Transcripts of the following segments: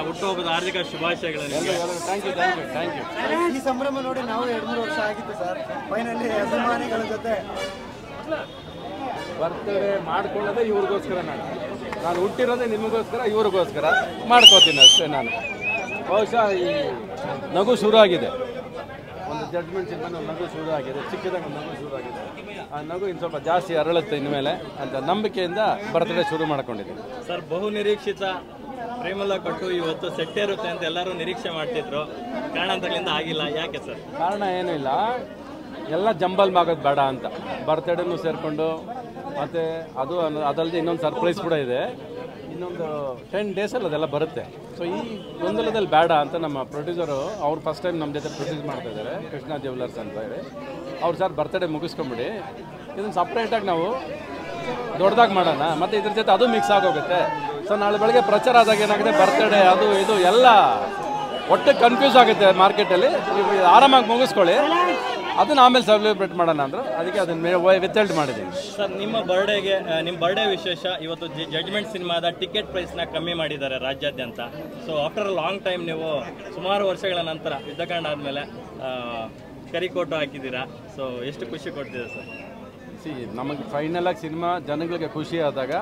ಹುಟ್ಟುಹಬ್ಬದ ಹಾರ್ದಿಕ ಶುಭಾಶಯಗಳು ನಿಮಗೆ thank you thank you thank you ಈ ಸಂಭ್ರಮ ನೋಡಿ ನಾವು ಎರಡು ಮೂರು ವರ್ಷ ಆಗಿತ್ತು ಸರ್ ಫೈನಲಿ ಅಭಿಮಾನಿಗಳ ಜೊತೆ ಬರ್ತ್ಡೇ ಮಾಡ್ಕೊಳ್ಳೋದೇ ಇವ್ರಿಗೋಸ್ಕರ ನಾನು ನಾನು ಹುಟ್ಟಿರೋದೇ ನಿಮಗೋಸ್ಕರ ಇವ್ರಿಗೋಸ್ಕರ ಮಾಡ್ಕೋತೀನಿ ಅಷ್ಟೇ ನಾನು ಬಹುಶಃ ಈ ನಗು ಶುರು ಆಗಿದೆ ಒಂದು ಜಡ್ಜ್ಮೆಂಟ್ ಸಿನಿಮಾನ ಒಂದು ನಗು ಶುರು ಆಗಿದೆ ಚಿಕ್ಕದಾಗ ಒಂದು ನಗು ಶುರು ಆಗಿದೆ ಆ ನಗು ಇನ್ನು ಸ್ವಲ್ಪ ಜಾಸ್ತಿ ಅರಳುತ್ತೆ ಇನ್ಮೇಲೆ ಅಂತ ನಂಬಿಕೆಯಿಂದ ಬರ್ತ್ಡೇ ಶುರು ಮಾಡ್ಕೊಂಡಿದ್ದೀನಿ ಸರ್ ಬಹು ನಿರೀಕ್ಷಿತ ಪ್ರೇಮಲ ಕಟ್ಟು ಇವತ್ತು ಸೆಟ್ಟೇರುತ್ತೆ ಅಂತ ಎಲ್ಲರೂ ನಿರೀಕ್ಷೆ ಮಾಡ್ತಿದ್ರು ಕಾರಣಾಂತರಗಳಿಂದ ಆಗಿಲ್ಲ ಯಾಕೆ ಸರ್ ಕಾರಣ ಏನೂ ಇಲ್ಲ ಎಲ್ಲ ಜಂಬಲ್ ಆಗೋದು ಬೇಡ ಅಂತ ಬರ್ತ್ಡೇನು ಸೇರಿಕೊಂಡು ಮತ್ತು ಅದು ಅನ್- ಅದಲ್ಲದೆ ಇನ್ನೊಂದು ಸರ್ಪ್ರೈಸ್ ಕೂಡ ಇದೆ ಇನ್ನೊಂದು ಟೆನ್ ಡೇಸಲ್ಲಿ ಅದೆಲ್ಲ ಬರುತ್ತೆ ಸೊ ಈ ಗೊಂದಲದಲ್ಲಿ ಬೇಡ ಅಂತ ನಮ್ಮ ಪ್ರೊಡ್ಯೂಸರು ಅವ್ರು ಫಸ್ಟ್ ಟೈಮ್ ನಮ್ಮ ಜೊತೆ ಪ್ರೊಡ್ಯೂಸ್ ಮಾಡ್ತಾ ಇದ್ದಾರೆ ಕೃಷ್ಣ ಜ್ಯುವೆಲರ್ಸ್ ಅಂತ ಹೇಳಿ ಅವ್ರು ಸರ್ ಬರ್ತ್ಡೇ ಮುಗಿಸ್ಕೊಂಬಿಡಿ ಇದನ್ನು ಸಪ್ರೇಟಾಗಿ ನಾವು ದೊಡ್ಡದಾಗಿ ಮಾಡೋಣ ಮತ್ತು ಇದ್ರ ಜೊತೆ ಅದು ಮಿಕ್ಸ್ ಆಗೋಗುತ್ತೆ ಸೊ ನಾಳೆ ಬೆಳಗ್ಗೆ ಪ್ರಚಾರ ಆದಾಗ ಏನಾಗಿದೆ ಬರ್ತ್ಡೇ ಅದು ಇದು ಎಲ್ಲ ಒಟ್ಟು ಕನ್ಫ್ಯೂಸ್ ಆಗುತ್ತೆ ಮಾರ್ಕೆಟಲ್ಲಿ ಆರಾಮಾಗಿ ಮುಗಿಸ್ಕೊಳ್ಳಿ ಅದನ್ನ ಆಮೇಲೆ ಸೆಲೆಬ್ರೇಟ್ ಮಾಡೋಣ ಅಂದರು ಅದಕ್ಕೆ ಅದನ್ನ ವಿತಲ್ಟ್ ಮಾಡಿದ್ದೀನಿ ಸರ್ ನಿಮ್ಮ ಬರ್ಡೇಗೆ ನಿಮ್ಮ ಬರ್ಡೇ ವಿಶೇಷ ಇವತ್ತು ಜಡ್ಜ್ಮೆಂಟ್ ಸಿನಿಮಾದ ಟಿಕೆಟ್ ಪ್ರೈಸ್ನ ಕಮ್ಮಿ ಮಾಡಿದ್ದಾರೆ ರಾಜ್ಯಾದ್ಯಂತ ಸೊ ಆಫ್ಟರ್ ಲಾಂಗ್ ಟೈಮ್ ನೀವು ಸುಮಾರು ವರ್ಷಗಳ ನಂತರ ಯುದ್ಧಕಾಂಡ ಆದಮೇಲೆ ಕರಿಕೋಟು ಹಾಕಿದ್ದೀರಾ ಸೊ ಎಷ್ಟು ಖುಷಿ ಕೊಡ್ತಿದೆ ಸರ್ ಸಿ ನಮಗೆ ಫೈನಲಾಗಿ ಸಿನಿಮಾ ಜನಗಳಿಗೆ ಖುಷಿ ಆದಾಗ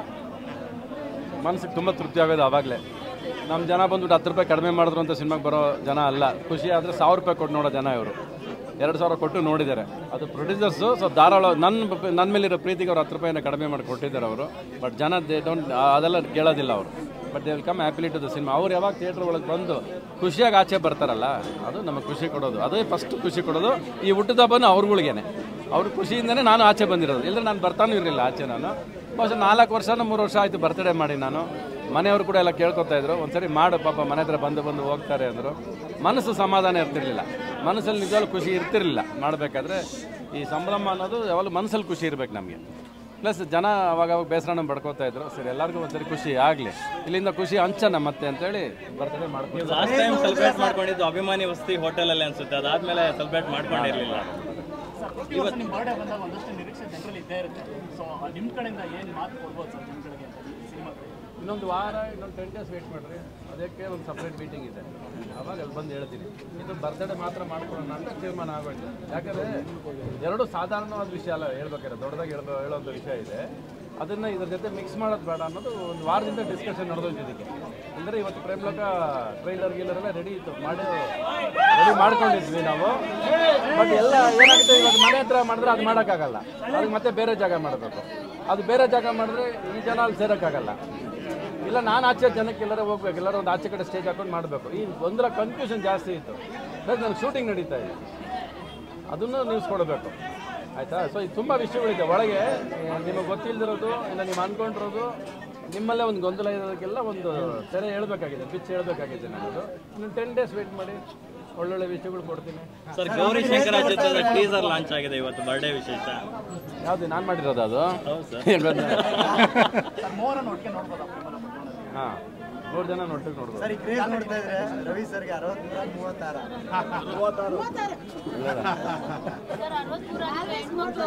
ಮನಸ್ಸಿಗೆ ತುಂಬ ತೃಪ್ತಿ ಆಗೋದು ಆವಾಗಲೇ ನಮ್ಮ ಜನ ಬಂದ್ಬಿಟ್ಟು ಹತ್ತು ರೂಪಾಯಿ ಕಡಿಮೆ ಮಾಡಿದ್ರು ಅಂತ ಸಿನಿಮಾಗೆ ಬರೋ ಜನ ಅಲ್ಲ ಖುಷಿ ಆದರೆ ಸಾವಿರ ರೂಪಾಯಿ ಕೊಟ್ಟು ನೋಡೋ ಜನ ಇವರು ಎರಡು ಸಾವಿರ ಕೊಟ್ಟು ನೋಡಿದ್ದಾರೆ ಅದು ಪ್ರೊಡ್ಯೂಸರ್ಸು ಸೊ ಧಾರಾಳ ನನ್ನ ನನ್ನ ಮೇಲಿರೋ ಪ್ರೀತಿಗೆ ಅವ್ರು ಹತ್ತು ರೂಪಾಯಿನ ಕಡಿಮೆ ಮಾಡಿ ಕೊಟ್ಟಿದ್ದಾರೆ ಅವರು ಬಟ್ ಜನ ದೇ ಡೋಂಟ್ ಅದೆಲ್ಲ ಕೇಳೋದಿಲ್ಲ ಅವರು but they will come happily to the cinema ಅವ್ರು ಯಾವಾಗ ಥಿಯೇಟ್ರ್ ಒಳಗೆ ಬಂದು ಖುಷಿಯಾಗಿ ಆಚೆ ಬರ್ತಾರಲ್ಲ ಅದು ನಮಗೆ ಖುಷಿ ಕೊಡೋದು ಅದೇ ಫಸ್ಟ್ ಖುಷಿ ಕೊಡೋದು ಈ ಹುಟ್ಟಿದಬ್ಬನ ಅವ್ರುಗಳಿಗೇನೆ ಅವ್ರ ಖುಷಿಯಿಂದನೇ ನಾನು ಆಚೆ ಬಂದಿರೋದು ಇಲ್ಲದ್ರೆ ನಾನು ಬರ್ತಾನೂ ಇರಲಿಲ್ಲ ಆಚೆ ನಾನು ಬಹುಶಃ ನಾಲ್ಕು ವರ್ಷನೋ ಮೂರು ವರ್ಷ ಆಯಿತು ಬರ್ತಡೇ ಮಾಡಿ ನಾನು ಮನೆಯವರು ಕೂಡ ಎಲ್ಲ ಕೇಳ್ಕೊತಾ ಇದ್ರು ಒಂದ್ಸರಿ ಮಾಡು ಪಾಪ ಮನೆ ಹತ್ರ ಬಂದು ಬಂದು ಹೋಗ್ತಾರೆ ಅಂದರು ಮನಸ್ಸು ಸಮಾಧಾನ ಇರ್ತಿರ್ಲಿಲ್ಲ ಮನಸ್ಸಲ್ಲಿ ನಿಜವಾಗ್ಲೂ ಖುಷಿ ಇರ್ತಿರ್ಲಿಲ್ಲ ಮಾಡಬೇಕಾದ್ರೆ ಈ ಸಂಭ್ರಮ ಅನ್ನೋದು ಯಾವಾಗಲೂ ಮನಸ್ಸಲ್ಲಿ ಖುಷಿ ಇರಬೇಕು ನಮಗೆ ಪ್ಲಸ್ ಜನ ಅವಾಗ ಅವಾಗ ಬೇಸರನ ಪಡ್ಕೋತಾ ಇದ್ರು ಸರಿ ಎಲ್ಲರಿಗೂ ಒಂದ್ಸರಿ ಖುಷಿ ಆಗಲಿ ಇಲ್ಲಿಂದ ಖುಷಿ ಹಂಚನ ಮತ್ತೆ ಅಂತೇಳಿ ಬರ್ತಡೇ ಮಾಡ್ಕೊಂಡು ಲಾಸ್ಟ್ ಟೈಮ್ ಸೆಲೆಬ್ರೇಟ್ ಮಾಡ್ಕೊಂಡಿದ್ದು ಅಭಿಮಾನಿ ವಸತಿ ಹೋಟೆಲಲ್ಲಿ ಅನ್ಸುತ್ತೆ ಅದಾದ್ಮೇಲೆ ಸೆಲೆಬ್ರೇಟ್ ಮಾಡ್ಕೊಂಡಿರಲಿಲ್ಲ ಇವತ್ತು ನಿಮ್ಮ ಬರ್ಡೇ ಬಂದಾಗ ಒಂದಷ್ಟು ನಿರೀಕ್ಷೆ ಜನರಲ್ಲಿ ಇದ್ದೇ ಇರುತ್ತೆ ಸೊ ನಿಮ್ಮ ಕಡೆಯಿಂದ ಏನು ಮಾತು ಕೊಡ್ಬೋದು ಸರ್ ಜನಗಳಿಗೆ ಸಿನಿಮಾ ಇನ್ನೊಂದು ವಾರ ಇನ್ನೊಂದು ಟೆನ್ ಡೇಸ್ ವೇಟ್ ಮಾಡಿರಿ ಅದಕ್ಕೆ ಒಂದು ಸಪ್ರೇಟ್ ಮೀಟಿಂಗ್ ಇದೆ ಅವಾಗ ಅಲ್ಲಿ ಬಂದು ಹೇಳ್ತೀನಿ ಇದು ಬರ್ತ್ಡೇ ಮಾತ್ರ ಮಾಡ್ಕೊಳ್ಳೋಣ ಅಂತ ತೀರ್ಮಾನ ಆಗೋಯ್ತು ಯಾಕಂದರೆ ಎರಡು ಸಾಧಾರಣವಾದ ವಿಷಯ ಅಲ್ಲ ಹೇಳ್ಬೇಕಾದ್ರೆ ದೊಡ್ಡದಾಗಿ ಹೇಳ್ಬೋ ಹೇಳೋಂಥ ವಿಷಯ ಇದೆ ಅದನ್ನು ಇದ್ರ ಜೊತೆ ಮಿಕ್ಸ್ ಮಾಡೋದು ಬೇಡ ಅನ್ನೋದು ಒಂದು ವಾರದಿಂದ ಡಿಸ್ಕಷನ್ ನಡೆದೋಯ್ತು ಇದಕ್ಕೆ ಅಂದರೆ ಇವತ್ತು ಪ್ರೇಮ್ಲೋಕ ಟ್ರೈಲರ್ ಗೀಲರ್ ರೆಡಿ ಇತ್ತು ಮಾಡಿ ರೆಡಿ ಮಾಡ್ಕೊಂಡಿದ್ವಿ ನಾವು ಬಟ್ ಎಲ್ಲ ಏನಾಗುತ್ತೆ ಇವಾಗ ಮನೆ ಹತ್ರ ಮಾಡಿದ್ರೆ ಅದು ಮಾಡೋಕ್ಕಾಗಲ್ಲ ಅದಕ್ಕೆ ಮತ್ತೆ ಬೇರೆ ಜಾಗ ಮಾಡಬೇಕು ಅದು ಬೇರೆ ಜಾಗ ಮಾಡಿದ್ರೆ ಈ ಜನ ಅಲ್ಲಿ ಸೇರೋಕ್ಕಾಗಲ್ಲ ಇಲ್ಲ ನಾನು ಆಚೆ ಜನಕ್ಕೆ ಎಲ್ಲರೂ ಹೋಗ್ಬೇಕು ಎಲ್ಲರೂ ಒಂದು ಆಚೆ ಕಡೆ ಸ್ಟೇಜ್ ಹಾಕೊಂಡು ಮಾಡಬೇಕು ಈ ಒಂದರ ಕನ್ಫ್ಯೂಷನ್ ಜಾಸ್ತಿ ಇತ್ತು ಪ್ಲಸ್ ನನಗೆ ಶೂಟಿಂಗ್ ನಡೀತಾ ಇದೆ ಅದನ್ನು ನ್ಯೂಸ್ ಕೊಡಬೇಕು ಆಯಿತಾ ಸೊ ಇದು ತುಂಬ ವಿಷಯಗಳಿದೆ ಒಳಗೆ ನಿಮಗೆ ಗೊತ್ತಿಲ್ಲದಿರೋದು ಇಲ್ಲ ನೀವು ಅಂದ್ಕೊಂಡಿರೋದು ನಿಮ್ಮಲ್ಲೇ ಒಂದು ಗೊಂದಲ ಇರೋದಕ್ಕೆಲ್ಲ ಒಂದು ತೆರೆ ಹೇಳ್ಬೇಕಾಗಿದೆ ಪಿಚ್ ಹೇಳ್ಬೇಕಾಗಿದೆ ನನ್ನದು ಇನ್ನು ಟೆನ್ ಡೇಸ್ ವೇಟ್ ಮಾಡಿ ಒಳ್ಳೊಳ್ಳೆ ವಿಷಯಗಳು ಕೊಡ್ತೀನಿ ಸರ್ ಗೌರಿ ಶಂಕರ ಚಿತ್ರದ ಟೀಸರ್ ಲಾಂಚ್ ಆಗಿದೆ ಇವತ್ತು ಬರ್ಡೇ ವಿಶೇಷ ಯಾವುದು ನಾನು ಮಾಡಿರೋದು ಅದು ಹೌದು ಸರ್ ಸರ್ ಮೋರನ್ನು ಒಟ್ಟಿಗೆ ನೋಡ್ಬೋದಾ ಪ್ರೇಮಲ ಹಾಂ ಮೂರು ಜನ ಒಟ್ಟಿಗೆ ನೋಡ್ಬೋದು ಸರ್ ಈ ಕ್ರೇಜ್ ನೋಡ್ತಾ ಇದ್ರೆ ರವಿ ಸರ್ಗೆ ಅರವತ್ಮೂರ ಮೂವತ್ತಾರ ಸರ್ ಅರವತ್ಮೂರು ಅಂದ್ರೆ ಹೆಣ್ಮಕ್ಳು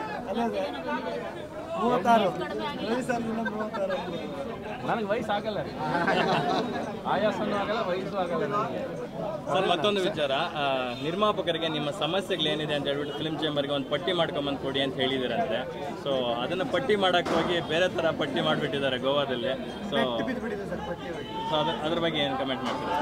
ಮೂವತ್ತಾರು ರವಿ ಸರ್ಗಿಂತ ಮೂವತ್ತಾರು ನನಗೆ ವಯಸ್ಸು ಆಗಲ್ಲ ರೀ ಆಯಾಸನೂ ಆಗಲ್ಲ ವಯಸ್ಸು ಆಗಲ್ಲ ನನಗೆ ಸರ್ ಮತ್ತೊಂದು ವಿಚಾರ ಆ, ನಿರ್ಮಾಪಕರಿಗೆ ನಿಮ್ಮ ಸಮಸ್ಯೆಗಳೇನಿದೆ ಅಂತ ಹೇಳ್ಬಿಟ್ಟು ಫಿಲ್ಮ್ ಚೇಂಬರ್ಗೆ ಒಂದು ಪಟ್ಟಿ ಮಾಡ್ಕೊಂಬಂದು ಕೊಡಿ ಅಂತ ಹೇಳಿದಿರಂತೆ ಸೊ ಅದನ್ನು ಪಟ್ಟಿ ಮಾಡಕ್ಕೆ ಹೋಗಿ ಬೇರೆ ಥರ ಪಟ್ಟಿ ಮಾಡಿಬಿಟ್ಟಿದ್ದಾರೆ ಗೋವಾದಲ್ಲಿ ಸೊ ಬಿದ್ದುಬಿಟ್ಟಿದೆ ಸರ್ ಪಟ್ಟಿ ಹೋಗಿ ಸೊ ಅದ್ರ ಅದ್ರ ಬಗ್ಗೆ ಏನು ಕಮೆಂಟ್ ಮಾಡ್ತೀರಾ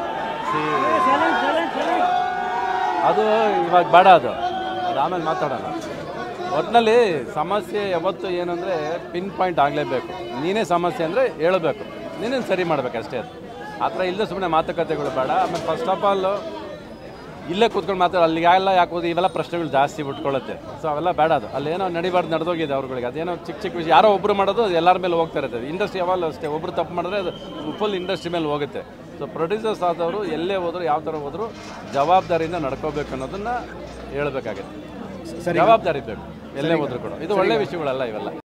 ಅದು ಇವಾಗ ಬೇಡ ಅದು ಅದು ಆಮೇಲೆ ಮಾತಾಡೋಣ ಒಟ್ಟಿನಲ್ಲಿ ಸಮಸ್ಯೆ ಯಾವತ್ತು ಏನಂದರೆ ಪಿನ್ ಪಾಯಿಂಟ್ ಆಗಲೇಬೇಕು ನೀನೇ ಸಮಸ್ಯೆ ಅಂದರೆ ಹೇಳಬೇಕು ನೀನೇ ಸರಿ ಮಾಡ್ಬೇಕು ಅಷ್ಟೇ ಅದು ಆ ಥರ ಇಲ್ಲದೆ ಸುಮ್ಮನೆ ಮಾತುಕತೆಗಳು ಬೇಡ ಆಮೇಲೆ ಫಸ್ಟ್ ಆಫ್ ಆಲ್ ಇಲ್ಲೇ ಕೂತ್ಕೊಂಡು ಮಾತಾಡ ಅಲ್ಲಿಗೆ ಎಲ್ಲ ಯಾಕೆ ಹೋಗಿ ಇವೆಲ್ಲ ಪ್ರಶ್ನೆಗಳು ಜಾಸ್ತಿ ಬಿಟ್ಕೊಳ್ಳುತ್ತೆ ಸೊ ಅವೆಲ್ಲ ಬೇಡ ಅದು ಅಲ್ಲೇನೋ ನಡಿಬಾರ್ದು ನಡೆದೋಗಿದೆ ಅವ್ರುಗಳಿಗೆ ಅದೇನೋ ಚಿಕ್ಕ ಚಿಕ್ಕ ವಿಷಯ ಯಾರೋ ಒಬ್ಬರು ಮಾಡೋದು ಅದು ಎಲ್ಲರ ಮೇಲೆ ಹೋಗ್ತಾ ಇರುತ್ತೆ ಇಂಡಸ್ಟ್ರಿ ಯಾವಾಗಲೂ ಅಷ್ಟೇ ಒಬ್ಬರು ತಪ್ಪು ಮಾಡಿದ್ರೆ ಅದು ಫುಲ್ ಇಂಡಸ್ಟ್ರಿ ಮೇಲೆ ಹೋಗುತ್ತೆ ಸೊ ಪ್ರೊಡ್ಯೂಸರ್ಸ್ ಆದವರು ಎಲ್ಲೇ ಹೋದ್ರು ಯಾವ ಥರ ಹೋದ್ರು ಜವಾಬ್ದಾರಿಯಿಂದ ನಡ್ಕೋಬೇಕು ಅನ್ನೋದನ್ನ ಹೇಳ್ಬೇಕಾಗುತ್ತೆ ಜವಾಬ್ದಾರಿ ಬೇಕು ಎಲ್ಲೇ ಹೋದ್ರು ಕೂಡ ಇದು ಒಳ್ಳೆ ವಿಷಯಗಳಲ್ಲ ಇವೆಲ್ಲ